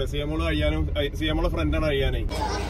കണ്ടില്ലേ സിയമോള് കഴിയാനും സിയമോളെ ഫ്രണ്ടാണ് കഴിയാനേ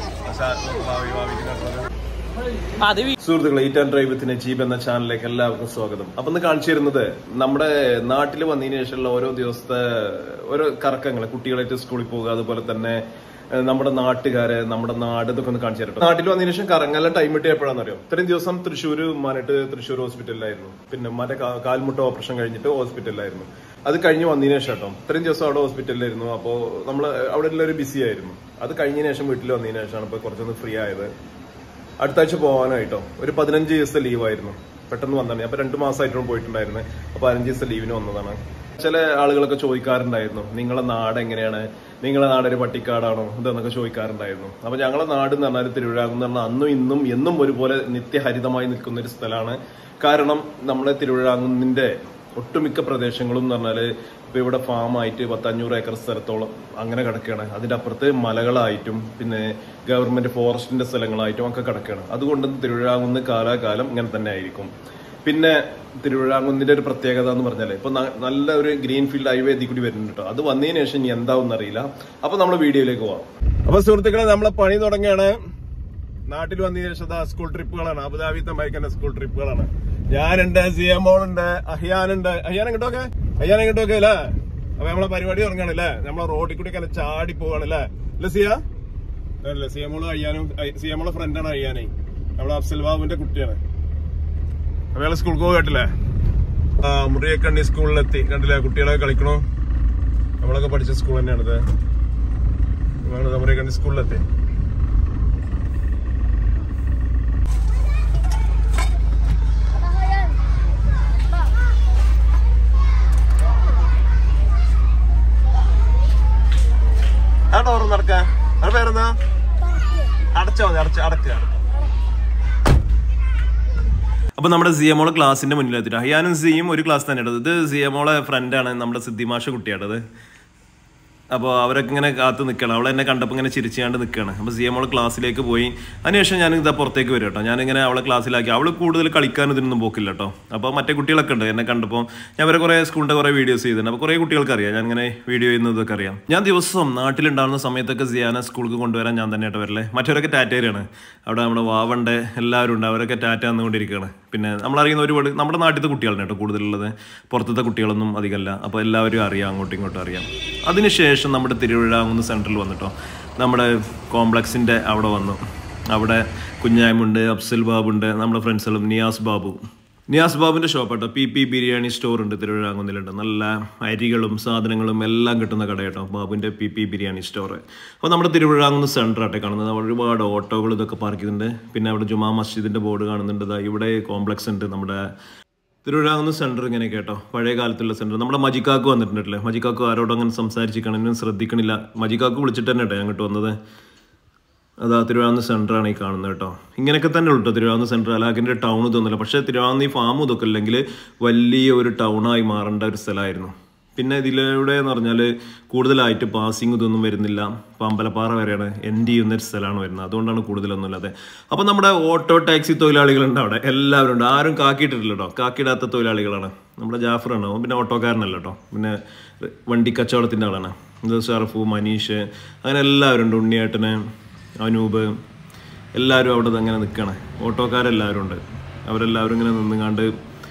അത് സുഹൃത്തുക്കളെ eat and drive with Najeeb എന്ന ചാനലിലേക്ക് എല്ലാവർക്കും സ്വാഗതം അപ്പൊ ഇന്ന് കാണിച്ചു തരുന്നത് നമ്മുടെ നാട്ടിൽ വന്നതിന് ശേഷമുള്ള ഓരോ ദിവസത്തെ ഓരോ കറക്കങ്ങൾ കുട്ടികളായിട്ട് സ്കൂളിൽ പോകുക അതുപോലെ തന്നെ ഏഹ്, നമ്മുടെ നാട്ടുകാര് നമ്മുടെ നാട് ഇതൊക്കെ ഒന്ന് കാണിച്ചു തരട്ടെ നാട്ടിൽ വന്നതിന് ശേഷം കറങ്ങാനുള്ള ടൈം കിട്ടിയ എപ്പോഴാണെന്ന് അറിയാം ഇത്രയും ദിവസം തൃശ്ശൂർ ഉമ്മാനായിട്ട് തൃശ്ശൂർ ഹോസ്പിറ്റലിലായിരുന്നു പിന്നെ ഉമ്മാന്റെ കാ- കാൽമുട്ട ഓപ്പറേഷൻ കഴിഞ്ഞിട്ട് ഹോസ്പിറ്റലിലായിരുന്നു അത് കഴിഞ്ഞ് വന്നതിന് ശേഷം കേട്ടോ ഇത്രയും ദിവസം അവിടെ ഹോസ്പിറ്റലിലായിരുന്നു അപ്പോൾ നമ്മൾ അവിടെ എല്ലാവരും ബിസി ആയിരുന്നു അത് കഴിഞ്ഞതിന് ശേഷം വീട്ടിൽ വന്നതിന് ശേഷമാണ് ഇപ്പോൾ കുറച്ചൊന്ന് ഫ്രീ ആയത് അടുത്ത ആഴ്ച പോകാനായിട്ടോ ഒരു പതിനഞ്ച് ദിവസത്തെ ലീവായിരുന്നു പെട്ടെന്ന് വന്നതാണ് അപ്പൊ രണ്ടു മാസമായിട്ടും പോയിട്ടുണ്ടായിരുന്നത് അപ്പൊ പതിനഞ്ച് ദിവസത്തെ ലീവിന് വന്നതാണ് ചില ആളുകളൊക്കെ ചോദിക്കാറുണ്ടായിരുന്നു നിങ്ങളെ നാട് എങ്ങനെയാണ് നിങ്ങളെ നാട് ഒരു പട്ടിക്കാടാണോ ഇതെന്നൊക്കെ ചോദിക്കാറുണ്ടായിരുന്നു അപ്പൊ ഞങ്ങളെ നാട് എന്ന് പറഞ്ഞാൽ തിരുവിഴാകും എന്ന് പറഞ്ഞാൽ അന്നും ഇന്നും എന്നും ഒരുപോലെ നിത്യഹരിതമായി നിൽക്കുന്ന ഒരു സ്ഥലമാണ് കാരണം നമ്മളെ തിരുവിഴാകുന്നിന്റെ ഒട്ടുമിക്ക പ്രദേശങ്ങളും എന്ന് പറഞ്ഞാല് ഇപ്പൊ ഇവിടെ ഫാം ആയിട്ട് പത്തഞ്ഞൂറ് ഏക്കർ സ്ഥലത്തോളം അങ്ങനെ കിടക്കുകയാണ് അതിന്റെ അപ്പുറത്ത് മലകളായിട്ടും പിന്നെ ഗവൺമെന്റ് ഫോറസ്റ്റിന്റെ സ്ഥലങ്ങളായിട്ടും ഒക്കെ കിടക്കുകയാണ് അതുകൊണ്ട് തിരുവിഴാങ്കുന്ന് കാലാകാലം ഇങ്ങനെ തന്നെ ആയിരിക്കും പിന്നെ തിരുവിഴാങ്കുന്നിന്റെ ഒരു പ്രത്യേകത എന്ന് പറഞ്ഞാല് ഇപ്പൊ ന- നല്ല ഒരു ഗ്രീൻ ഫീൽഡ് ഹൈവേ ഇതിൽ കൂടി വരുന്നുണ്ട് കേട്ടോ അത് വന്നതിന് ശേഷം ഇനി എന്താവും അറിയില്ല അപ്പൊ നമ്മൾ വീഡിയോയിലേക്ക് പോവാം അപ്പൊ സുഹൃത്തുക്കളെ നമ്മളെ പണി തുടങ്ങിയാണ് നാട്ടിൽ വന്നതിന് ശേഷം ദാ സ്കൂൾ ട്രിപ്പുകളാണ് അബുദാബിത്തെ ബൈക്കിന്റെ സ്കൂൾ ട്രിപ്പുകളാണ് ഞാനുണ്ട് സിയമോളുണ്ട് അഹിയാനുണ്ട് അഹിയാൻ എങ്ങോട്ടൊക്കെ അഹിയാൻ എങ്ങോട്ടൊക്കെ അല്ലേ അപ്പൊ നമ്മളെ പരിപാടി തുടങ്ങാണ് അല്ലേ നമ്മളെ റോഡിൽ കൂടി ഒക്കെ ചാടി പോവാണ് അല്ലേ അല്ലേ സിയ അല്ലേ സിയമോള് അയ്യാനും സിയമോളെ ഫ്രണ്ടാണ് അയ്യാനേ നമ്മളെ അഫ്സൽ ബാബുവിന്റെ കുട്ടിയാണ് അപ്പൊ ഞങ്ങള് സ്കൂൾക്ക് പോയി കേട്ടില്ലേ ആ മുറിയക്കണ്ണി സ്കൂളിലെത്തി കണ്ടില്ലേ കുട്ടികളെ കളിക്കണോ നമ്മളൊക്കെ പഠിച്ച സ്കൂൾ തന്നെയാണിത് ഞങ്ങൾ മുറിയക്കണ്ണി സ്കൂളിലെത്തി ആ ഡോറ് നടക്ക അത് പേരെന്താ അടച്ചാ മതി അടച്ച അടക്കുക അപ്പൊ നമ്മുടെ സിയമോളെ ക്ലാസിന്റെ മുന്നിലെത്തിട്ട് അയ്യാനും സിയും ഒരു ക്ലാസ് തന്നെ ഇത് സിയമോളെ ഫ്രണ്ടാണ് നമ്മുടെ സിദ്ധിമാഷ കുട്ടിയാണത് അപ്പോൾ അവരൊക്കെ ഇങ്ങനെ കാത്ത് നിൽക്കണം അവളെ എന്നെ കണ്ടപ്പോൾ ഇങ്ങനെ ചിരിച്ചാണ്ട് നിൽക്കുകയാണ് അപ്പോൾ സി എം അവളെ ക്ലാസ്സിലേക്ക് പോയി അതിനുശേഷം ഞാൻ ഇതാ പുറത്തേക്ക് വരും കേട്ടോ ഞാനിങ്ങനെ അവളെ ക്ലാസ്സിലാക്കി അവൾ കൂടുതൽ കളിക്കാൻ ഇതിനൊന്നും പോക്കില്ല കേട്ടോ അപ്പോൾ മറ്റേ കുട്ടികളൊക്കെ ഉണ്ട് എന്നെ കണ്ടപ്പോൾ ഞാൻ അവരെ കുറേ സ്കൂളിൻ്റെ കുറേ വീഡിയോസ് ചെയ്തിട്ടുണ്ട് അപ്പോൾ കുറേ കുട്ടികൾക്ക് അറിയാം ഞാൻ ഇങ്ങനെ വീഡിയോ ചെയ്യുന്നതൊക്കെ അറിയാം ഞാൻ ദിവസം നാട്ടിലുണ്ടാകുന്ന സമയത്തൊക്കെ സിയാനെ സ്കൂൾക്ക് കൊണ്ടുവരാൻ ഞാൻ തന്നെ കേട്ടോ വരല്ലേ മറ്റവരൊക്കെ ടാറ്റേരാണ് അവിടെ നമ്മുടെ വാവണ്ട് എല്ലാവരും ഉണ്ട് അവരൊക്കെ ടാറ്റ വന്നുകൊണ്ടിരിക്കുകയാണ് പിന്നെ നമ്മളറിയുന്ന ഒരുപാട് നമ്മുടെ നാട്ടിലത്തെ കുട്ടികളാണ് കേട്ടോ കൂടുതലുള്ളത് പുറത്തത്തെ കുട്ടികളൊന്നും അധികമല്ല അപ്പോൾ എല്ലാവരും അറിയാം അങ്ങോട്ടും ഇങ്ങോട്ടും അറിയാം അതിനുശേഷം നമ്മുടെ തിരുവിഴാങ്കുന്ന് സെൻറ്ററിൽ വന്നിട്ടോ നമ്മുടെ കോംപ്ലക്സിൻ്റെ അവിടെ വന്നു അവിടെ കുഞ്ഞായ്മുണ്ട് അഫ്സൽ ബാബുണ്ട് നമ്മുടെ ഫ്രണ്ട്സുകളും നിയാസ് ബാബു നിയാസ് ബാബുവിൻ്റെ ഷോപ്പ് കേട്ടോ പി പി ബിരിയാണി സ്റ്റോർ ഉണ്ട് തിരുവിഴാങ്കുന്നിലുണ്ട് നല്ല അരികളും സാധനങ്ങളും എല്ലാം കിട്ടുന്ന കട കേട്ടോ ബാബുവിൻ്റെ പി പി ബിരിയാണി സ്റ്റോർ അപ്പോൾ നമ്മുടെ തിരുവിഴാങ്കുന്ന് സെൻറ്റർ ആട്ടെ കാണുന്നത് അവിടെ ഒരുപാട് ഓട്ടോകൾ ഇതൊക്കെ പാർക്ക് ചെയ്തിട്ടുണ്ട് പിന്നെ അവിടെ ജുമാ മസ്ജിദിൻ്റെ ബോർഡ് കാണുന്നുണ്ട് ദാ ഇവിടെ കോംപ്ലക്സ് ഉണ്ട് നമ്മുടെ തിരുവിഴാകുന്ന സെന്റർ ഇങ്ങനെ കേട്ടോ പഴയ കാലത്തുള്ള സെന്റർ നമ്മുടെ മജിക്കാക്ക് വന്നിട്ടുണ്ടല്ലേ മജിക്കാക്ക് ആരോടും അങ്ങനെ സംസാരിച്ചിരിക്കണം ഇന്നും ശ്രദ്ധിക്കണില്ല മജിക്കാക്ക് വിളിച്ചിട്ട് തന്നെ കേട്ടോ അങ്ങോട്ട് വന്നത് അതാ തിരുവിതാംകൂർ സെൻറ്ററാണ് ഈ കാണുന്നത് കേട്ടോ ഇങ്ങനെയൊക്കെ തന്നെ ഉള്ളൂ കേട്ടോ തിരുവിതാംകൂർ സെൻറ്റർ അലാഖിൻ്റെ ടൗൺ തോന്നില്ല പക്ഷേ തിരുവിതാംകൂർ ഈ ഫാം ഇതൊക്കെ ഇല്ലെങ്കിൽ വലിയ ഒരു ടൗണായി മാറേണ്ട ഒരു സ്ഥലമായിരുന്നു പിന്നെ ഇതിലൂടെ എന്ന് പറഞ്ഞാൽ കൂടുതലായിട്ട് പാസിങ് ഇതൊന്നും വരുന്നില്ല ഇപ്പം അമ്പലപ്പാറ വരെയാണ് എൻഡ് ചെയ്യുന്ന ഒരു സ്ഥലമാണ് വരുന്നത് അതുകൊണ്ടാണ് കൂടുതലൊന്നും ഇല്ലാതെ അപ്പം നമ്മുടെ ഓട്ടോ ടാക്സി തൊഴിലാളികളുണ്ട് അവിടെ എല്ലാവരും ഉണ്ട് ആരും കാക്കിയിട്ടിട്ടില്ല കേട്ടോ കാക്കിയിടാത്ത തൊഴിലാളികളാണ് നമ്മുടെ ജാഫറാണ് അവൻ പിന്നെ ഓട്ടോക്കാരനല്ല കേട്ടോ പിന്നെ വണ്ടി കച്ചവടത്തിൻ്റെ ആളാണ് ഇത് ഷറഫു മനീഷ് അങ്ങനെ എല്ലാവരും ഉണ്ട് ഉണ്ണിയേട്ടന് അനൂപ് എല്ലാവരും അവിടെ അങ്ങനെ നിൽക്കണേ ഓട്ടോക്കാരെല്ലാവരും ഉണ്ട് അവരെല്ലാവരും ഇങ്ങനെ നിന്നുകാണ്ട്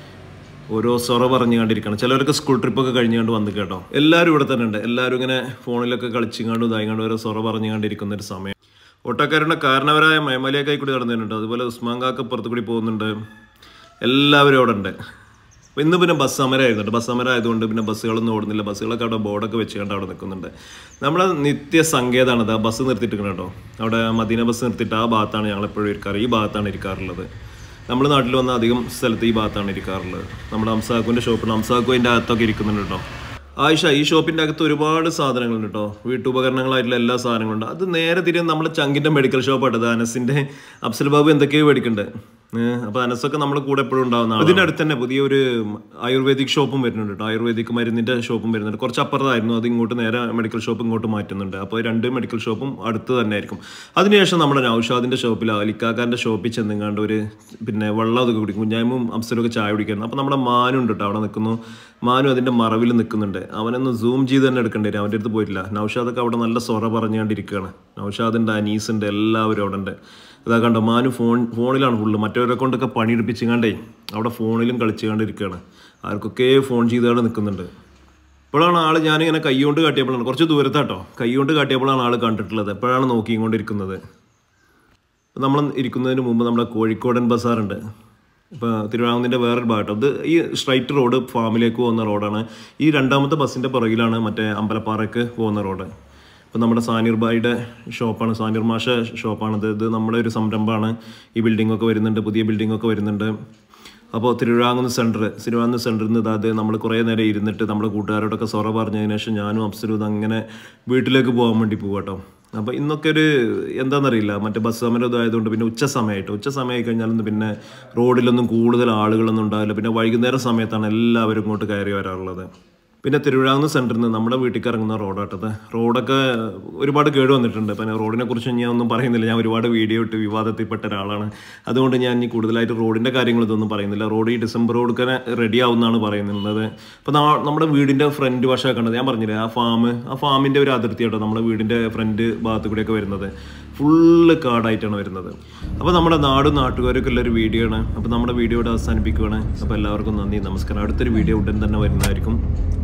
ഓരോ സൊറ പറഞ്ഞു കണ്ടിരിക്കണം ചിലവരൊക്കെ സ്കൂൾ ട്രിപ്പൊക്കെ കഴിഞ്ഞുകൊണ്ട് വന്ന് കേട്ടോ എല്ലാവരും ഇവിടെ തന്നെ ഉണ്ട് എല്ലാവരും ഇങ്ങനെ ഫോണിലൊക്കെ കളിച്ചിങ്ങാണ്ടും ഇതായിങ്ങാണ്ട് ഓരോ സൊറ പറഞ്ഞു കണ്ടിരിക്കുന്ന ഒരു സമയം ഓട്ടോക്കാരുടെ കാരണവരായ മേമലയൊക്കെ കൂടി നടന്നിട്ടുണ്ട് അതുപോലെ ഉസ്മാൻ കാക്ക പുറത്തു കൂടി പോകുന്നുണ്ട് എല്ലാവരും അവിടെ ഉണ്ട് അപ്പോൾ ഇന്ന് പിന്നെ ബസ് സമരമായിരുന്നു കേട്ടോ ബസ് സമരം ആയതുകൊണ്ട് പിന്നെ ബസ്സുകളൊന്നും ഓടുന്നില്ല ബസ്സുകളൊക്കെ അവിടെ ബോർഡൊക്കെ വെച്ച് കണ്ട് അവിടെ നിൽക്കുന്നുണ്ട് നമ്മളെ നിത്യ സങ്കേതമാണ് ഇത് ആ ബസ് നിർത്തിയിട്ടുണ്ട് കേട്ടോ അവിടെ മദീന ബസ് നിർത്തിയിട്ട് ആ ഭാഗത്താണ് ഞങ്ങൾ എപ്പോഴും ഇരിക്കാറ് ഈ ഭാഗത്താണ് ഇരിക്കാറുള്ളത് നമ്മുടെ നാട്ടിൽ വന്ന അധികം സ്ഥലത്ത് ഈ ഭാഗത്താണ് ഇരിക്കാറുള്ളത് നമ്മുടെ അംസാക്കുവിൻ്റെ ഷോപ്പുണ്ട് അംസാക്കു അതിൻ്റെ അകത്തൊക്കെ ഇരിക്കുന്നുണ്ട് കേട്ടോ ആയിഷ ഈ ഷോപ്പിന്റെ അകത്ത് ഒരുപാട് സാധനങ്ങളുണ്ട് കേട്ടോ വീട്ടുപകരണങ്ങളായിട്ടുള്ള എല്ലാ സാധനങ്ങളുണ്ട് അത് നേരെ തിരിയും നമ്മുടെ ചങ്കിന്റെ മെഡിക്കൽ ഷോപ്പാണ് അനസിന്റെ അഫ്സൽ ബാബു എന്തൊക്കെയോ മേടിക്കുന്നുണ്ട് ഏഹ് അപ്പൊ അനസൊക്കെ നമ്മുടെ കൂടെ എപ്പോഴും ഉണ്ടാവുന്ന അതിന്റെ അടുത്ത് തന്നെ പുതിയൊരു ആയുർവേദിക് ഷോപ്പും വരുന്നുണ്ട് കേട്ടോ ആയുർവേദിക് മരുന്നിന്റെ ഷോപ്പും വരുന്നുണ്ട് കുറച്ച് അപ്പുറത്തായിരുന്നു അത് ഇങ്ങോട്ട് നേരെ മെഡിക്കൽ ഷോപ്പ് ഇങ്ങോട്ട് മാറ്റുന്നുണ്ട് അപ്പോൾ രണ്ട് മെഡിക്കൽ ഷോപ്പും അടുത്ത് തന്നെ ആയിരിക്കും അതിനുശേഷം നമ്മുടെ നൌഷാദിന്റെ ഷോപ്പിൽ അലിക്കാക്കാന്റെ ഷോപ്പിൽ ചെന്നുങ്ങാണ്ട് ഒരു പിന്നെ വെള്ളം അതൊക്കെ കുടിക്കും കുഞ്ഞായ്മും അംസരൊക്കെ ചായ കുടിക്കുന്നു അപ്പോൾ നമ്മുടെ മാനുണ്ട് കേട്ടോ അവിടെ നിൽക്കുന്നു മാനു അതിൻ്റെ മറവിൽ നിൽക്കുന്നുണ്ട് അവനൊന്ന് സൂം ചെയ്ത് തന്നെ എടുക്കേണ്ടി വരും അവൻ്റെ അടുത്ത് പോയിട്ടില്ല നൗഷാദൊക്കെ അവിടെ നല്ല സൊറ പറഞ്ഞുകൊണ്ടിരിക്കുകയാണ് നൗഷാദിൻ്റെ അനീസുണ്ട് എല്ലാവരും അവിടെ ഉണ്ട് ഇതാ കണ്ടോ മാനു ഫോൺ ഫോണിലാണ് ഫുള്ള് മറ്റവരെ കൊണ്ടൊക്കെ പണിയെടുപ്പിച്ചുകൊണ്ടേ അവിടെ ഫോണിലും കളിച്ചുകൊണ്ടിരിക്കുകയാണ് ആർക്കൊക്കെ ഫോൺ ചെയ്തുകൊണ്ട് നിൽക്കുന്നുണ്ട് ഇപ്പോഴാണ് ആൾ ഞാനിങ്ങനെ കൈകൊണ്ട് കാട്ടിയപ്പോഴാണ് കുറച്ച് ദൂരത്താട്ടോ കൈകൊണ്ട് കാട്ടിയപ്പോഴാണ് ആൾ കണ്ടിട്ടുള്ളത് എപ്പോഴാണ് നോക്കിക്കൊണ്ടിരിക്കുന്നത് നമ്മൾ ഇരിക്കുന്നതിന് മുമ്പ് നമ്മുടെ കോഴിക്കോടൻ ബസാറുണ്ട് ഇപ്പോൾ തിരുവിതാംകൂറിൻ്റെ വേറൊരു ഭാഗം ഇത് ഈ സ്ട്രൈറ്റ് റോഡ് ഫാമിലേക്ക് പോകുന്ന റോഡാണ് ഈ രണ്ടാമത്തെ ബസ്സിൻ്റെ പുറകിലാണ് മറ്റേ അമ്പലപ്പാറയ്ക്ക് പോകുന്ന റോഡ് ഇപ്പോൾ നമ്മുടെ സാനിർ ബായിയുടെ ഷോപ്പാണ് സാനിർ മാഷ ഷോപ്പാണിത് ഇത് നമ്മുടെ ഒരു സംരംഭമാണ് ഈ ബിൽഡിംഗ് ഒക്കെ വരുന്നുണ്ട് പുതിയ ബിൽഡിംഗ് ഒക്കെ വരുന്നുണ്ട് അപ്പോൾ തിരുവിഴാങ്കുന്ന് സെൻറ്റർ തിരുവിതാംകൂർ സെൻറ്ററിൽ നിന്ന് ഇതാത് നമ്മൾ കുറേ നേരം ഇരുന്നിട്ട് നമ്മുടെ കൂട്ടുകാരോടൊക്കെ സൊറ പറഞ്ഞതിന് ശേഷം ഞാനും അപ്സരും അങ്ങനെ വീട്ടിലേക്ക് പോകാൻ വേണ്ടി പോവാട്ടോ അപ്പോൾ ഇന്നൊക്കെ ഒരു എന്താണെന്നറിയില്ല മറ്റേ ബസ് സമരം ഇതായതുകൊണ്ട് പിന്നെ ഉച്ച സമയമായിട്ട് ഉച്ച സമയമായി കഴിഞ്ഞാലൊന്നും പിന്നെ റോഡിലൊന്നും കൂടുതൽ ആളുകളൊന്നും ഉണ്ടാവില്ല പിന്നെ വൈകുന്നേരം സമയത്താണ് എല്ലാവരും ഇങ്ങോട്ട് കയറി വരാറുള്ളത് പിന്നെ തിരുവിഴാകുന്ന സെൻറ്ററിൽ നിന്ന് നമ്മുടെ വീട്ടിലേക്ക് ഇറങ്ങുന്ന റോഡാട്ടത് റോഡൊക്കെ ഒരുപാട് കേട് വന്നിട്ടുണ്ട് പിന്നെ റോഡിനെ കുറിച്ച് ഞാൻ ഒന്നും പറയുന്നില്ല ഞാൻ ഒരുപാട് വീഡിയോ ഇട്ട് വിവാദത്തിൽപ്പെട്ട ഒരാളാണ് അതുകൊണ്ട് ഞാൻ ഇനി കൂടുതലായിട്ട് റോഡിൻ്റെ കാര്യങ്ങൾ ഇതൊന്നും പറയുന്നില്ല റോഡ് ഈ ഡിസംബർ കൊടുക്കാൻ റെഡി ആവുമെന്നാണ് പറയുന്നത് അപ്പോൾ നമ്മുടെ വീടിൻ്റെ ഫ്രണ്ട് വശമൊക്കെ കണ്ടത് ഞാൻ പറഞ്ഞില്ലേ ആ ഫാം ആ ഫാമിൻ്റെ ഒരു അതിർത്തി കേട്ടോ നമ്മുടെ വീടിൻ്റെ ഫ്രണ്ട് ഭാഗത്ത് കൂടെയൊക്കെ വരുന്നത് ഫുള്ള് കാടായിട്ടാണ് വരുന്നത് അപ്പോൾ നമ്മുടെ നാടും നാട്ടുകാരൊക്കെ ഉള്ള ഒരു വീഡിയോ ആണ് അപ്പോൾ നമ്മുടെ വീഡിയോ ഇവിടെ അവസാനിപ്പിക്കുകയാണ് അപ്പോൾ എല്ലാവർക്കും നന്ദി നമസ്കാരം അടുത്തൊരു വീഡിയോ ഉടൻ തന്നെ വരുന്നതായിരിക്കും